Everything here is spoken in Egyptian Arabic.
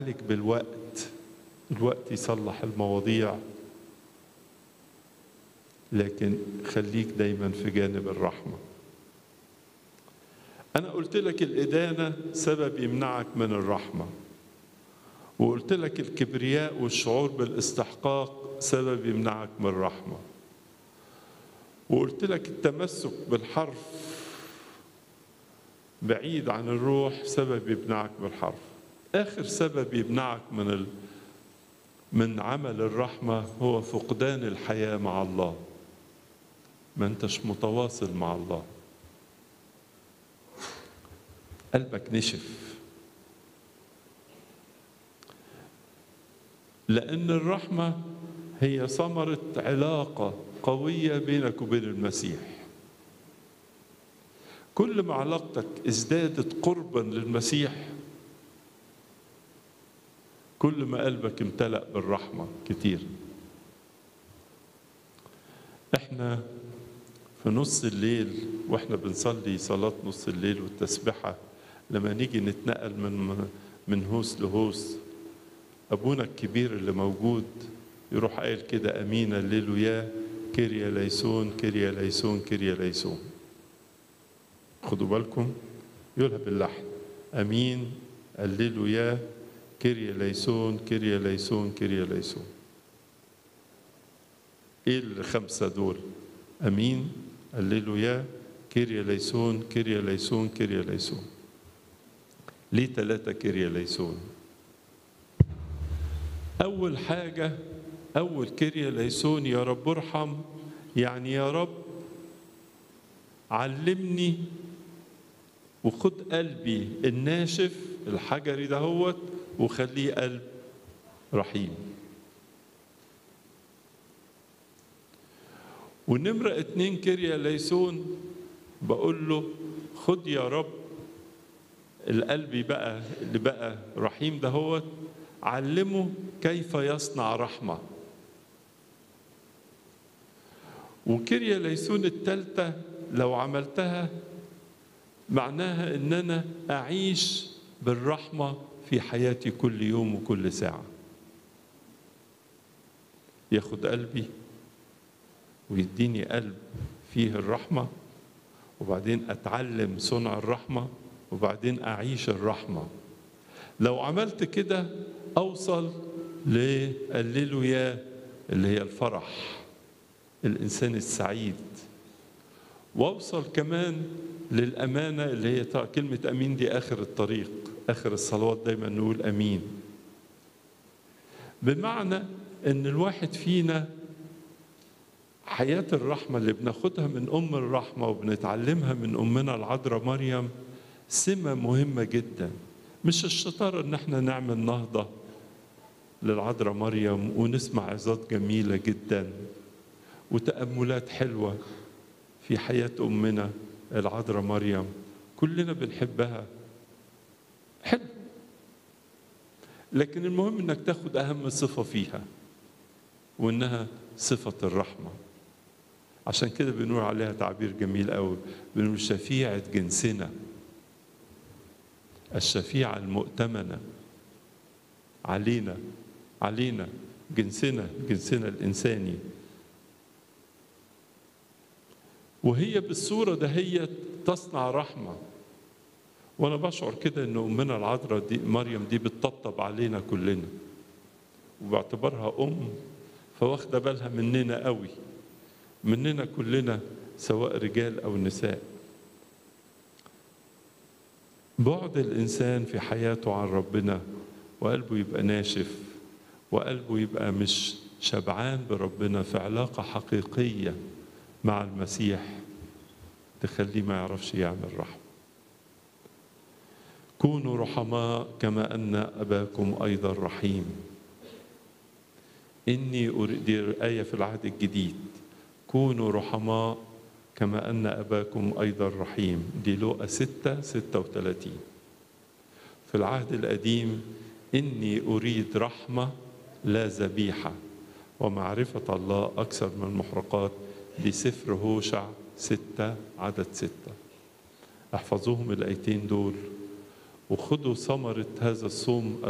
عليك بالوقت الوقت يصلح المواضيع لكن خليك دايما في جانب الرحمة أنا قلت لك الإدانة سبب يمنعك من الرحمة وقلت لك الكبرياء والشعور بالاستحقاق سبب يمنعك من الرحمة وقلت لك التمسك بالحرف بعيد عن الروح سبب يمنعك من الحرف آخر سبب يمنعك من ال... من عمل الرحمة هو فقدان الحياة مع الله ما انتش متواصل مع الله قلبك نشف لأن الرحمة هي ثمرة علاقة قوية بينك وبين المسيح كل ما علاقتك ازدادت قربا للمسيح كل ما قلبك امتلأ بالرحمة كتير احنا في نص الليل واحنا بنصلي صلاة نص الليل والتسبحة لما نيجي نتنقل من من هوس لهوس ابونا الكبير اللي موجود يروح قايل كده امين الليلويا كيريا ليسون كيريا ليسون كيريا ليسون خدوا بالكم يقولها باللحن امين الليلويا كيريا ليسون كيريا ليسون كيريا ليسون ايه الخمسه دول امين الليلويا كيريا ليسون كيريا ليسون كيريا ليسون ليه ثلاثة كيريا ليسون أول حاجة أول كيريا ليسون يا رب ارحم يعني يا رب علمني وخد قلبي الناشف الحجري دهوت وخليه قلب رحيم ونمرة اتنين كيريا ليسون بقول له خد يا رب القلب بقى اللي بقى رحيم دهوت علمه كيف يصنع رحمة وكيريا ليسون التالتة لو عملتها معناها ان انا اعيش بالرحمة في حياتي كل يوم وكل ساعة ياخد قلبي ويديني قلب فيه الرحمة وبعدين أتعلم صنع الرحمة وبعدين أعيش الرحمة لو عملت كده أوصل لللويا اللي هي الفرح الإنسان السعيد وأوصل كمان للأمانة اللي هي كلمة أمين دي آخر الطريق آخر الصلوات دايما نقول أمين بمعنى أن الواحد فينا حياة الرحمة اللي بناخدها من أم الرحمة وبنتعلمها من أمنا العذراء مريم سمة مهمة جدا مش الشطارة إن احنا نعمل نهضة للعذراء مريم ونسمع عظات جميلة جدا وتأملات حلوة في حياة أمنا العذراء مريم كلنا بنحبها حلو لكن المهم انك تاخد اهم صفة فيها وانها صفة الرحمة عشان كده بنقول عليها تعبير جميل قوي بنقول شفيعة جنسنا الشفيعة المؤتمنة علينا علينا جنسنا جنسنا الإنساني وهي بالصورة دهيت تصنع رحمة وأنا بشعر كده إن أمنا العذراء دي مريم دي بتطبطب علينا كلنا وباعتبارها أم فواخدة بالها مننا قوي مننا كلنا سواء رجال أو نساء بعد الإنسان في حياته عن ربنا وقلبه يبقى ناشف وقلبه يبقى مش شبعان بربنا في علاقة حقيقية مع المسيح تخليه ما يعرفش يعمل رحمة كونوا رحماء كما أن أباكم أيضا رحيم إني أريد دي آية في العهد الجديد كونوا رحماء كما أن أباكم أيضا رحيم دي لوقا ستة ستة وثلاثين في العهد القديم إني أريد رحمة لا ذبيحة ومعرفة الله أكثر من المحرقات دي سفر هوشع ستة عدد ستة احفظوهم الآيتين دول وخذوا ثمرة هذا الصوم